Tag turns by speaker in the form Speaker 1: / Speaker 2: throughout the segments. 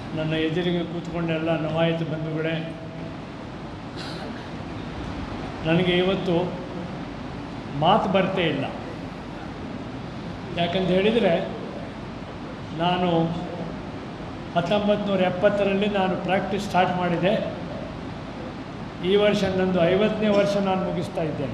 Speaker 1: ನನ್ನ ಎದುರಿಗೆ ಕೂತ್ಕೊಂಡೆಲ್ಲ ನವಾಯಿತು ಬಂಧುಗಳೇ ನನಗೆ ಇವತ್ತು ಮಾತು ಬರ್ತೇ ಇಲ್ಲ ಯಾಕಂತ ಹೇಳಿದರೆ ನಾನು ಹತ್ತೊಂಬತ್ತು ನೂರ ಎಪ್ಪತ್ತರಲ್ಲಿ ನಾನು ಪ್ರಾಕ್ಟೀಸ್ ಸ್ಟಾರ್ಟ್ ಮಾಡಿದೆ ಈ ವರ್ಷ ನಂದು ಐವತ್ತನೇ ವರ್ಷ ನಾನು ಮುಗಿಸ್ತಾ ಇದ್ದೇನೆ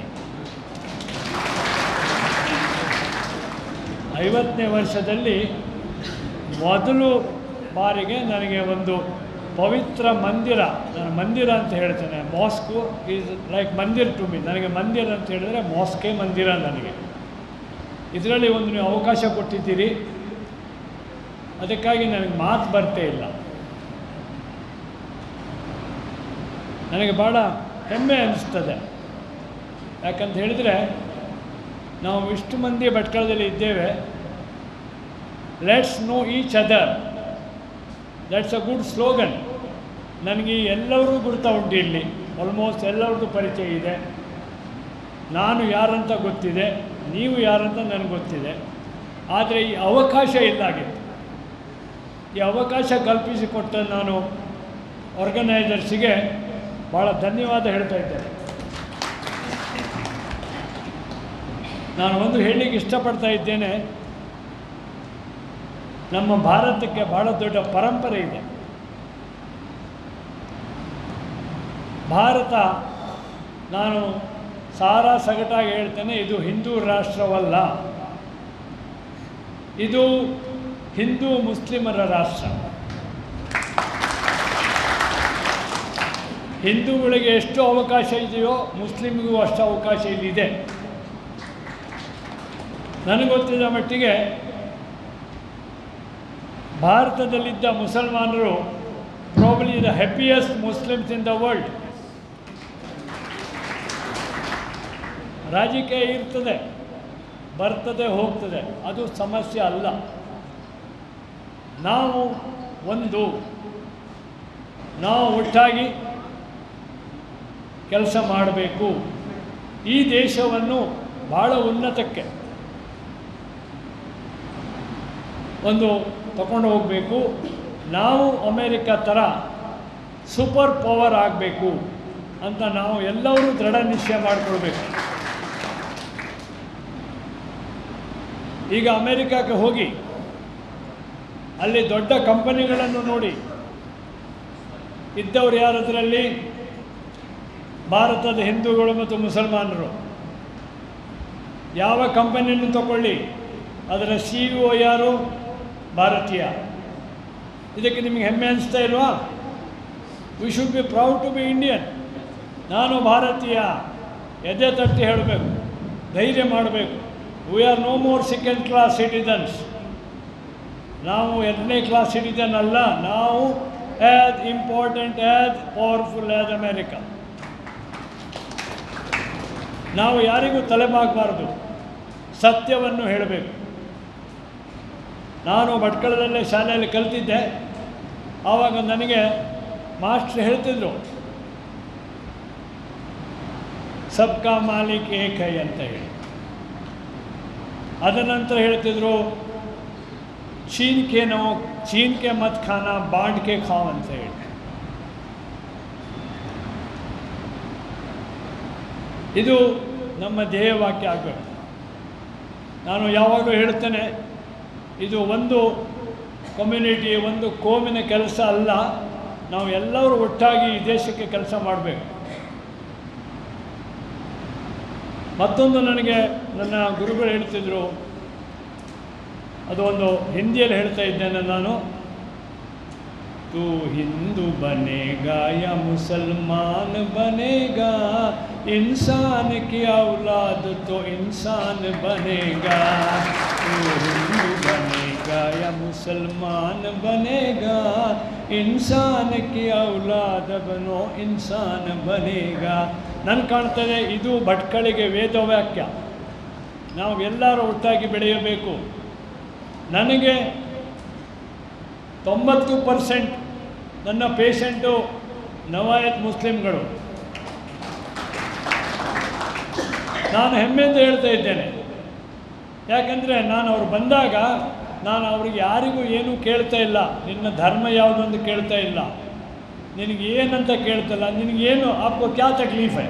Speaker 1: ಐವತ್ತನೇ ವರ್ಷದಲ್ಲಿ ಮೊದಲು ಬಾರಿಗೆ ನನಗೆ ಒಂದು ಪವಿತ್ರ ಮಂದಿರ ನಾನು ಮಂದಿರ ಅಂತ ಹೇಳ್ತೇನೆ mosque is like mandir to me ನನಗೆ ಮಂದಿರ ಅಂತ ಹೇಳಿದ್ರೆ ಮಾಸ್ಕೇ ಮಂದಿರ ನನಗೆ ಇದರಲ್ಲಿ ಒಂದು ನೀವು ಅವಕಾಶ ಕೊಟ್ಟಿದ್ದೀರಿ ಅದಕ್ಕಾಗಿ ನನಗೆ ಮಾತು ಬರ್ತೇ ಇಲ್ಲ ನನಗೆ ಭಾಳ ಹೆಮ್ಮೆ ಅನಿಸ್ತದೆ ಯಾಕಂತ ಹೇಳಿದರೆ ನಾವು ಇಷ್ಟು ಮಂದಿ ಭಟ್ಕಳದಲ್ಲಿ ಇದ್ದೇವೆ let's know each other that's a good slogan ನನಗೆ ಎಲ್ಲರೂ ಗುರುತ ಉಂಟು ಇಲ್ಲಿ ಆಲ್ಮೋಸ್ಟ್ ಎಲ್ಲರದ್ದು ಪರಿಚಯ ಇದೆ ನಾನು ಯಾರಂತ ಗೊತ್ತಿದೆ ನೀವು ಯಾರಂತ ನನಗೆ ಗೊತ್ತಿದೆ ಆದರೆ ಈ ಅವಕಾಶ ಇಲ್ಲಾಗಿತ್ತು ಈ ಅವಕಾಶ ಕಲ್ಪಿಸಿಕೊಟ್ಟ ನಾನು ಆರ್ಗನೈಸರ್ಸಿಗೆ ಭಾಳ ಧನ್ಯವಾದ ಹೇಳ್ತಾ ಇದ್ದೇನೆ ನಾನು ಒಂದು ಹೇಳಲಿಕ್ಕೆ ಇಷ್ಟಪಡ್ತಾ ಇದ್ದೇನೆ ನಮ್ಮ ಭಾರತಕ್ಕೆ ಭಾಳ ದೊಡ್ಡ ಪರಂಪರೆ ಇದೆ ಭಾರತ ನಾನು ಸಾರಾ ಸಗಟಾಗಿ ಹೇಳ್ತೇನೆ ಇದು ಹಿಂದೂ ರಾಷ್ಟ್ರವಲ್ಲ ಇದು ಹಿಂದೂ ಮುಸ್ಲಿಮರ ರಾಷ್ಟ್ರ ಹಿಂದೂಗಳಿಗೆ ಎಷ್ಟು ಅವಕಾಶ ಇದೆಯೋ ಮುಸ್ಲಿಮ್ಗೂ ಅಷ್ಟು ಅವಕಾಶ ಇಲ್ಲಿದೆ ನನಗೆ ಗೊತ್ತಿದ್ದ ಮಟ್ಟಿಗೆ ಭಾರತದಲ್ಲಿದ್ದ ಮುಸಲ್ಮಾನರು probably the happiest Muslims in the world ರಾಜಕೀಯ ಇರ್ತದೆ ಬರ್ತದೆ ಹೋಗ್ತದೆ ಅದು ಸಮಸ್ಯೆ ಅಲ್ಲ ನಾವು ಒಂದು ನಾವು ಒಟ್ಟಾಗಿ ಕೆಲಸ ಮಾಡಬೇಕು ಈ ದೇಶವನ್ನು ಭಾಳ ಉನ್ನತಕ್ಕೆ ಒಂದು ತಗೊಂಡು ಹೋಗಬೇಕು ನಾವು ಅಮೇರಿಕ ಥರ ಸೂಪರ್ ಪವರ್ ಆಗಬೇಕು ಅಂತ ನಾವು ಎಲ್ಲರೂ ದೃಢ ನಿಶ್ಚಯ ಮಾಡಿಕೊಳ್ಬೇಕು ಈಗ ಅಮೇರಿಕಕ್ಕೆ ಹೋಗಿ ಅಲ್ಲಿ ದೊಡ್ಡ ಕಂಪನಿಗಳನ್ನು ನೋಡಿ ಇದ್ದವರು ಯಾರದರಲ್ಲಿ ಭಾರತದ ಹಿಂದೂಗಳು ಮತ್ತು ಮುಸಲ್ಮಾನರು ಯಾವ ಕಂಪನಿಯನ್ನು ತಗೊಳ್ಳಿ ಅದರ ಸಿ ಇ ಒ ಯಾರು ಭಾರತೀಯ ಇದಕ್ಕೆ ನಿಮಗೆ ಹೆಮ್ಮೆ ಅನಿಸ್ತಾ ಇಲ್ವಾ we should be proud to be Indian ನಾನು ಭಾರತೀಯ ಎದೆ ತಟ್ಟಿ ಹೇಳಬೇಕು ಧೈರ್ಯ ಮಾಡಬೇಕು we are no more second class citizens ನಾವು ಎರಡನೇ ಕ್ಲಾಸ್ ಸಿಟಿಸನ್ ಅಲ್ಲ ನಾವು as important as powerful as America ನಾವು ಯಾರಿಗೂ ತಲೆಬಾಗಬಾರ್ದು ಸತ್ಯವನ್ನು ಹೇಳಬೇಕು ನಾನು ಭಟ್ಕಳದಲ್ಲೇ ಶಾಲೆಯಲ್ಲಿ ಕಲ್ತಿದ್ದೆ ಆವಾಗ ನನಗೆ ಮಾಸ್ಟ್ರ್ ಹೇಳ್ತಿದ್ರು ಸಬ್ಕಾ ಮಾಲಿಕ್ ಏಕ್ ಹೈ ಅಂತ ಹೇಳಿ ಅದ ನಂತರ ಹೇಳ್ತಿದ್ರು ಚೀನ್ ಕೆ ನಾವು ಚೀನ್ ಕೆ ಮತ್ ಖಾನ ಬಾಂಡ್ ಕೆ ಖಾವ್ ಅಂತ ಹೇಳಿ ಇದು ನಮ್ಮ ಧ್ಯೇಯವಾಕ್ಯ ಆಗಬೇಕು ನಾನು ಯಾವಾಗಲೂ ಹೇಳ್ತೇನೆ ಇದು ಒಂದು ಕಮ್ಯುನಿಟಿ ಒಂದು ಕೋಮಿನ ಕೆಲಸ ಅಲ್ಲ ನಾವು ಎಲ್ಲರೂ ಒಟ್ಟಾಗಿ ಈ ದೇಶಕ್ಕೆ ಕೆಲಸ ಮಾಡಬೇಕು ಮತ್ತೊಂದು ನನಗೆ ನನ್ನ ಗುರುಗಳು ಹೇಳ್ತಿದ್ರು ಅದು ಒಂದು ಹಿಂದಿಯಲ್ಲಿ ಹೇಳ್ತಾ ಇದ್ದೇನೆ ನಾನು तू हिंदू बनेगा या मुसलमान बनेगा इंसान की औलाद तो इंसान बनेगा तू हिंदू बनेगा या मुसलमान बनेगा इंसान की औलाद बनो इंसान बनेगा ನನ್ನ ಕಾಣ್ತದೆ ಇದು ಭಟ್ಕಳಿಗೆ ವೇದವಾಕ್ಯ ನಾವು ಎಲ್ಲರೂ ಒಟ್ಟಾಗಿ ಬೆಳೆಯಬೇಕು ನನಗೆ ತೊಂಬತ್ತು ಪರ್ಸೆಂಟ್ ನನ್ನ ಪೇಷಂಟು ನವಾಯತ್ ಮುಸ್ಲಿಮ್ಗಳು ನಾನು ಹೆಮ್ಮೆಯಿಂದ ಹೇಳ್ತಾ ಇದ್ದೇನೆ ಯಾಕಂದರೆ ನಾನು ಅವ್ರು ಬಂದಾಗ ನಾನು ಅವ್ರಿಗೆ ಯಾರಿಗೂ ಏನೂ ಕೇಳ್ತಾ ಇಲ್ಲ ನಿನ್ನ ಧರ್ಮ ಯಾವುದು ಅಂತ ಕೇಳ್ತಾ ಇಲ್ಲ ನಿನಗೆ ಏನಂತ ಕೇಳ್ತಲ್ಲ ನಿನಗೇನು आपको क्या तकलीफ़ है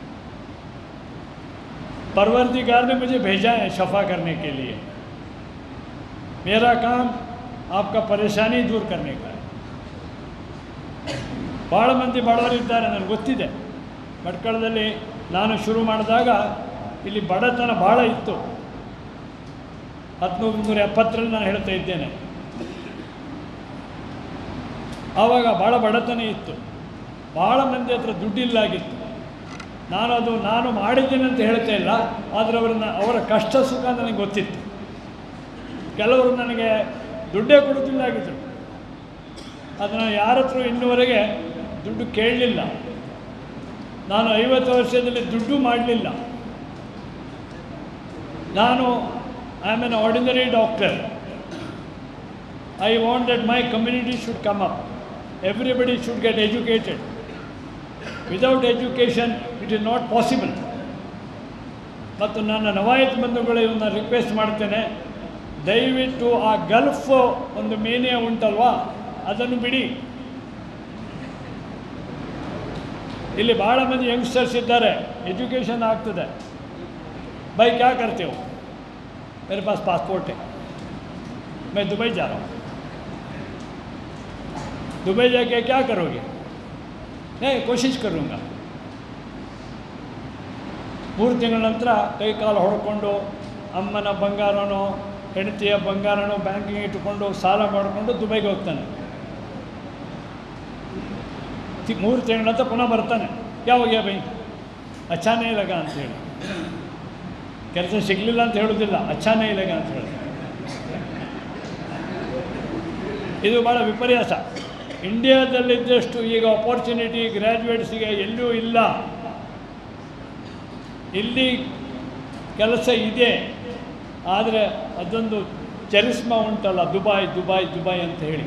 Speaker 1: परवरदिगार ने मुझे भेजा है शफा करने के लिए मेरा काम आपका परेशानी दूर करने का है ಭಾಳ ಮಂದಿ ಬಡವರಿದ್ದಾರೆ ನನಗೆ ಗೊತ್ತಿದೆ ಭಟ್ಕಳದಲ್ಲಿ ನಾನು ಶುರು ಮಾಡಿದಾಗ ಇಲ್ಲಿ ಬಡತನ ಭಾಳ ಇತ್ತು ಹದಿನೂರು ನೂರ ಎಪ್ಪತ್ತರಲ್ಲಿ ನಾನು ಹೇಳ್ತಾ ಇದ್ದೇನೆ ಆವಾಗ ಭಾಳ ಬಡತನ ಇತ್ತು ಭಾಳ ಮಂದಿ ಹತ್ರ ದುಡ್ಡಿಲ್ಲಾಗಿತ್ತು ನಾನು ಅದು ನಾನು ಮಾಡಿದ್ದೇನೆ ಅಂತ ಹೇಳ್ತಾ ಇಲ್ಲ ಆದರೆ ಅವರನ್ನ ಅವರ ಕಷ್ಟ ಸುಖ ನನಗೆ ಗೊತ್ತಿತ್ತು ಕೆಲವರು ನನಗೆ ದುಡ್ಡೇ ಕೊಡುತ್ತಿಲ್ಲಾಗಿದ್ದರು ಅದನ್ನು ಯಾರ ಹತ್ರ ಇನ್ನುವರೆಗೆ ದುಡ್ಡು ಕೇಳಲಿಲ್ಲ ನಾನು ಐವತ್ತು ವರ್ಷದಲ್ಲಿ ದುಡ್ಡು ಮಾಡಲಿಲ್ಲ ನಾನು I am an ordinary doctor I want that my community should come up everybody should get educated without education it is not possible ಮತ್ತು ನನ್ನ ನವಾಯತ್ ಬಂಧುಗಳು ಇವನ್ನ ರಿಕ್ವೆಸ್ಟ್ ಮಾಡ್ತೇನೆ ದಯವಿಟ್ಟು ಆ ಗಲ್ಫ್ ಒಂದು ಮೇನಿಯ ಉಂಟಲ್ವಾ ಅದನ್ನು ಬಿಡಿ ಇಲ್ಲಿ ಭಾಳ ಮಂದಿ ಯಂಗ್ಸ್ಟರ್ಸ್ ಇದ್ದಾರೆ ಎಜುಕೇಷನ್ ಆಗ್ತದೆ भाई क्या करते हो मेरे पास पासपोर्ट है मैं दुबई जा रहा हूँ दुबई जाके क्या करोगे नहीं कोशिश करूँगा ಮೂರು ತಿಂಗಳ ನಂತರ ಕೈ ಕಾಲು ಹೊಡ್ಕೊಂಡು ಅಮ್ಮನ ಬಂಗಾರನೋ ಹೆಂಡತಿಯ ಬಂಗಾರನೋ ಬ್ಯಾಂಕಿಗೆ ಇಟ್ಟುಕೊಂಡು ಸಾಲ ಮಾಡಿಕೊಂಡು ದುಬೈಗೆ ಹೋಗ್ತಾನೆ ತಿ- ಮೂರು ತಿಂಗಳ ನಂತರ ಪುನಃ ಬರ್ತಾನೆ ಯಾವಾಗ ಬೈ ಅಚ್ಚಾನೇ ಲಗ ಅಂತೇಳಿ ಕೆಲಸ ಸಿಗಲಿಲ್ಲ ಅಂತ ಹೇಳೋದಿಲ್ಲ ಅಚ್ಚಾನೇ ಇಲ್ಲಗ ಅಂತ ಹೇಳಿ ಇದು ಭಾಳ ವಿಪರ್ಯಾಸ ಇಂಡಿಯಾದಲ್ಲಿದ್ದಷ್ಟು ಈಗ ಅಪಾರ್ಚುನಿಟಿ ಗ್ರ್ಯಾಜುಯೇಟ್ಸಿಗೆ ಎಲ್ಲೂ ಇಲ್ಲ ಇಲ್ಲಿ ಕೆಲಸ ಇದೆ ಆದರೆ ಅದೊಂದು ಚರಿಸ್ಮ ಉಂಟಲ್ಲ ದುಬಾಯ್ ದುಬಾಯ್ ದುಬಾಯ್ ಅಂತ ಹೇಳಿ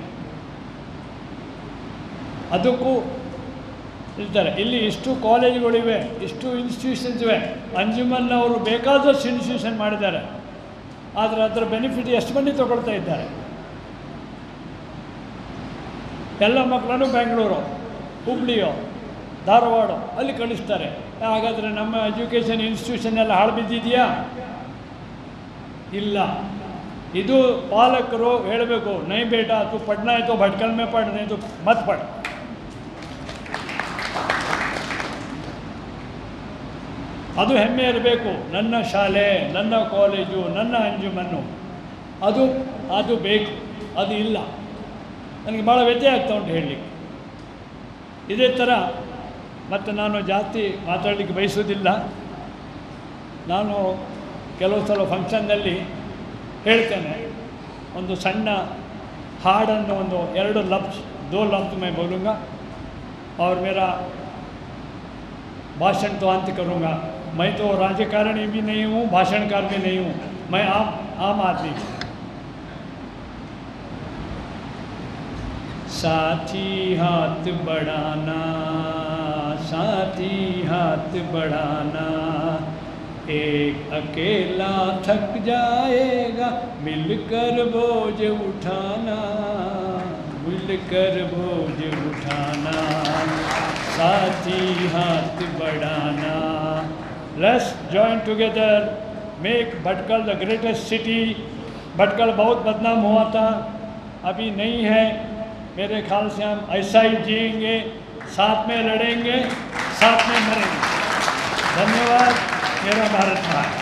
Speaker 1: ಅದಕ್ಕೂ ಇರ್ತಾರೆ ಇಲ್ಲಿ ಇಷ್ಟು ಕಾಲೇಜುಗಳಿವೆ ಇಷ್ಟು ಇನ್ಸ್ಟಿಟ್ಯೂಷನ್ಸ್ ಇವೆ ಅಂಜುಮನ್ ಅವರು ಬೇಕಾದಷ್ಟು ಇನ್ಸ್ಟಿಟ್ಯೂಷನ್ ಮಾಡಿದ್ದಾರೆ ಆದರೆ ಅದರ ಬೆನಿಫಿಟ್ ಎಷ್ಟು ಮಂದಿ ತಗೊಳ್ತಾ ಇದ್ದಾರೆ ಎಲ್ಲ ಮಕ್ಕಳನ್ನು ಬೆಂಗಳೂರು ಹುಬ್ಳಿಯೋ ಧಾರವಾಡ ಅಲ್ಲಿ ಕಳಿಸ್ತಾರೆ ಹಾಗಾದರೆ ನಮ್ಮ ಎಜುಕೇಷನ್ ಇನ್ಸ್ಟಿಟ್ಯೂಷನ್ ಎಲ್ಲ ಹಾಳು ಬಿದ್ದಿದೆಯಾ ಇಲ್ಲ ಇದು ಪಾಲಕರು ಹೇಳಬೇಕು ನೈ ಬೇಟಾ ತು ಪಡ್ನಾ ಆಯಿತು ಭಟ್ಕಲ್ ಮೇ ಪಡ್ नहीं तो मत पढ़ ಅದು ಹೆಮ್ಮೆ ಇರಬೇಕು ನನ್ನ ಶಾಲೆ ನನ್ನ ಕಾಲೇಜು ನನ್ನ ಅಂಜುಮನ್ನು ಅದು ಅದು ಬೇಕು ಅದು ಇಲ್ಲ ನನಗೆ ಭಾಳ ವ್ಯತ್ಯಯ ಆಗ್ತಾ ಉಂಟು ಹೇಳಲಿಕ್ಕೆ ಇದೇ ಥರ ಮತ್ತು ನಾನು ಜಾಸ್ತಿ ಮಾತಾಡಲಿಕ್ಕೆ ಬಯಸೋದಿಲ್ಲ ನಾನು ಕೆಲವು ಸಲ ಫಂಕ್ಷನ್ನಲ್ಲಿ ಹೇಳ್ತೇನೆ ಒಂದು ಸಣ್ಣ ಹಾಡನ್ನು ಒಂದು ಎರಡು ಲಫ್ಸ್ ದೋ ಲಫ್ಸ್ ಮೈ ಬೋಲೂಂಗ और मेरा भाषण तो अंत करूँगा मैं तो राजकारणी भी नहीं हूँ भाषणकार भी नहीं हूँ मैं आम आम आदमी हूँ साथी हाथ बढ़ाना साथी हाथ बढ़ाना एक अकेला थक जाएगा मिलकर बोझ उठाना मिलकर बोझ उठाना साथी हाथ बढ़ाना let's join together make Bhatkal the greatest city Bhatkal बहुत बदनाम हुआ था अभी नहीं है मेरे ख्याल से हम ऐसा ही जिएंगे साथ में लड़ेंगे साथ में मरेंगे धन्यवाद मेरा भारत माता